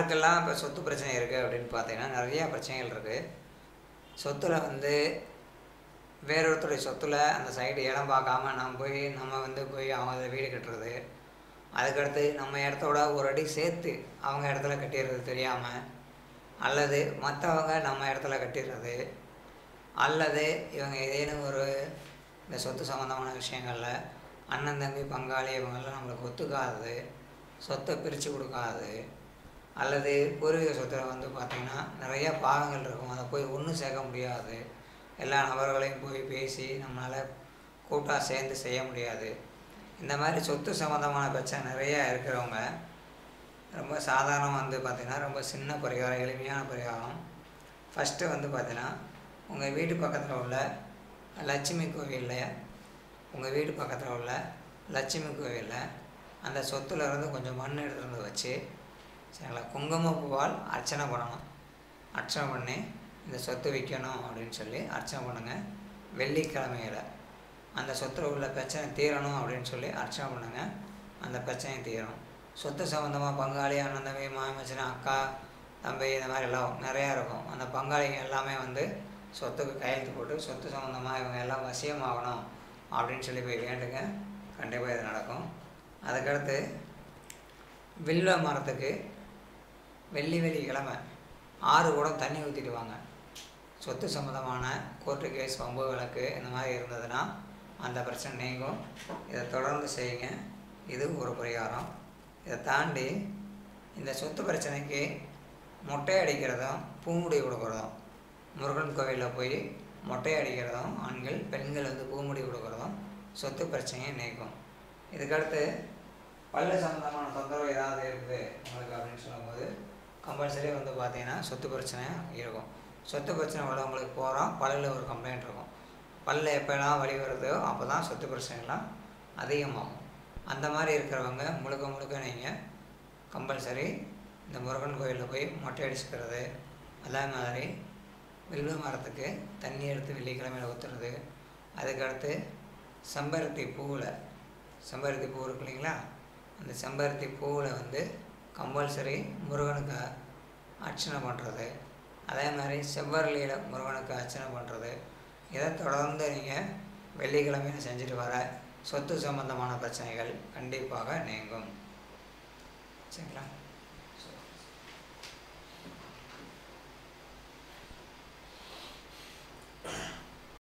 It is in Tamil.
யாருக்கெல்லாம் இப்போ சொத்து பிரச்சனை இருக்குது அப்படின்னு பார்த்தீங்கன்னா நிறையா பிரச்சனைகள் இருக்குது சொத்தில் வந்து வேறொருத்தருடைய சொத்துல அந்த சைடு இடம் பார்க்காம நம்ம போய் நம்ம வந்து போய் அவங்க வீடு கட்டுறது அதுக்கடுத்து நம்ம இடத்தோட ஒரு அடி சேர்த்து அவங்க இடத்துல கட்டிடுறது தெரியாமல் அல்லது மற்றவங்க நம்ம இடத்துல கட்டிடுறது அல்லது இவங்க ஏதேனும் ஒரு இந்த சொத்து சம்மந்தமான விஷயங்களில் அண்ணன் தம்பி பங்காளி இவங்கெல்லாம் நம்மளுக்கு ஒத்துக்காதது சொத்தை பிரித்து கொடுக்காதது அல்லது பூர்வீக சொத்தில் வந்து பார்த்திங்கன்னா நிறைய பாகங்கள் இருக்கும் அதை போய் ஒன்றும் சேர்க்க முடியாது எல்லா நபர்களையும் போய் பேசி நம்மளால் கூட்டாக சேர்ந்து செய்ய முடியாது இந்த மாதிரி சொத்து சம்மந்தமான பிரச்சனை நிறையா இருக்கிறவங்க ரொம்ப சாதாரணமாக வந்து பார்த்திங்கன்னா ரொம்ப சின்ன பரிகாரம் எளிமையான பரிகாரம் ஃபஸ்ட்டு வந்து பார்த்திங்கன்னா உங்கள் வீட்டு பக்கத்தில் உள்ள லட்சுமி கோவிலில் உங்கள் வீட்டு பக்கத்தில் உள்ள லட்சுமி கோவிலில் அந்த சொத்துல இருந்து கொஞ்சம் மண் எடுத்துகிட்டு வந்து வச்சு சரிங்களா குங்குமப்பூவால் அர்ச்சனை பண்ணணும் அர்ச்சனை பண்ணி இந்த சொத்து விற்கணும் அப்படின்னு சொல்லி அர்ச்சனை பண்ணுங்கள் வெள்ளிக்கிழமையில அந்த சொத்துல உள்ள பிரச்சனை தீரணும் அப்படின்னு சொல்லி அர்ச்சனை பண்ணுங்கள் அந்த பிரச்சனை தீரும் சொத்து சம்மந்தமாக பங்காளி அண்ணன் தம்பி மாமச்சனை அக்கா தம்பி இந்த மாதிரி எல்லாம் நிறையா இருக்கும் அந்த பங்காளிங்க எல்லாமே வந்து சொத்துக்கு கையெழுத்து போட்டு சொத்து சம்மந்தமாக இவங்க எல்லாம் வசியமாகணும் அப்படின்னு சொல்லி போய் வேண்டுங்க கண்டிப்பாக இது நடக்கும் அதுக்கடுத்து வில்வ மரத்துக்கு வெள்ளி வெள்ளிக்கிழமை ஆறு குடம் தண்ணி ஊற்றிட்டு வாங்க சொத்து சம்மந்தமான கோர்ட்டு கேஸ் வம்பு வழக்கு இந்த மாதிரி இருந்ததுன்னா அந்த பிரச்சனை நீங்கும் இதை தொடர்ந்து செய்யுங்க இது ஒரு பரிகாரம் இதை தாண்டி இந்த சொத்து பிரச்சனைக்கு மொட்டை அடிக்கிறதும் பூமுடி கொடுக்குறதும் முருகன் கோவிலில் போய் மொட்டை அடிக்கிறதும் ஆண்கள் பெண்கள் வந்து பூமுடி கொடுக்குறதும் சொத்து பிரச்சனையை நீக்கும் இதுக்கடுத்து பல்லு சம்மந்தமான தொந்தரவு ஏதாவது இருக்குது உங்களுக்கு அப்படின்னு சொல்லும்போது கம்பல்சரி வந்து பார்த்தீங்கன்னா சொத்து பிரச்சனை இருக்கும் சொத்து பிரச்சனை உள்ளவங்களுக்கு போகிறோம் பல்லில் ஒரு கம்ப்ளைண்ட் இருக்கும் பல்ல எப்போலாம் வலி வருதோ அப்போ தான் சொத்து பிரச்சனைலாம் அதிகமாகும் அந்த மாதிரி இருக்கிறவங்க முழுக்க முழுக்க நீங்கள் கம்பல்சரி இந்த முருகன் கோயிலில் போய் மொட்டை அடிச்சுக்கிறது அதே மாதிரி வில்வ மரத்துக்கு தண்ணி எடுத்து வெள்ளிக்கிழமையில் ஊற்றுறது அதுக்கடுத்து செம்பருத்தி பூவில் செம்பருத்தி பூ இருக்கு இல்லைங்களா அந்த செம்பருத்தி பூவில் வந்து கம்பல்சரி முருகனுக்கு அர்ச்சனை பண்ணுறது அதே மாதிரி செவ்வரளியில் முருகனுக்கு அர்ச்சனை பண்ணுறது இதை தொடர்ந்து நீங்கள் வெள்ளிக்கிழமையில் செஞ்சுட்டு வர சொத்து சம்பந்தமான பிரச்சனைகள் கண்டிப்பாக நீங்கும் சரிங்களா